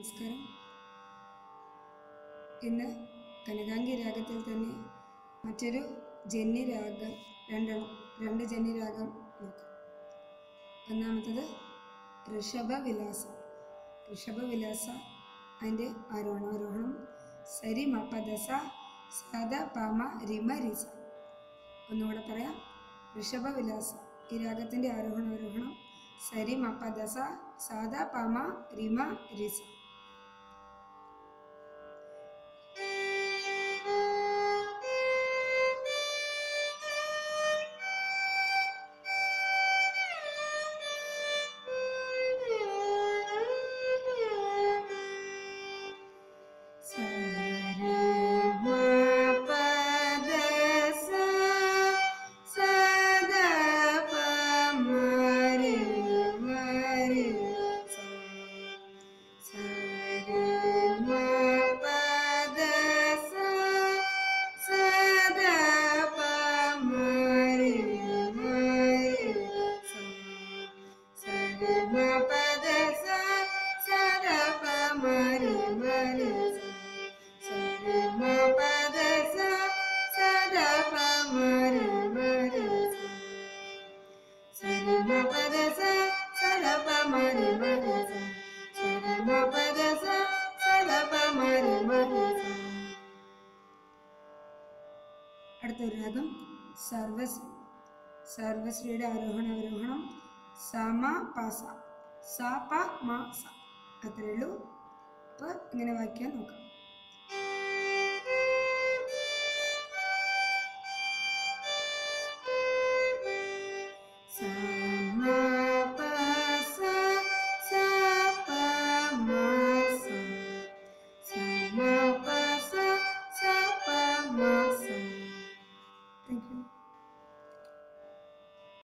നമസ്കാരം ഇന്ന് കനകാംഗി രാഗത്തിൽ തന്നെ മറ്റൊരു ജന്യരാഗം രണ്ടെണ്ണം രണ്ട് ജന്യരാഗം നോക്കാം ഒന്നാമത്തത് ഋഷഭവിലാസം ഋഷഭവിലാസ അതിൻ്റെ ആരോഹണാരോഹണം സരി മപദസ സദ പമ റിമ റിസ ഒന്നുകൂടെ പറയാം ഋഷഭവിലാസ ഈ രാഗത്തിൻ്റെ ആരോഹണാരോഹണം സരി മപദസ സാദ പമ റിമ റിസ അടുത്തൊരു രാഗം സർവസ് സർവശ്രീയുടെ ആരോഹണ അവരോഹണം സമ പാസ സ പ മ സ അത്രയേ ഉള്ളൂ അപ്പോൾ ഇങ്ങനെ വായിക്കാൻ നോക്കാം Thank you.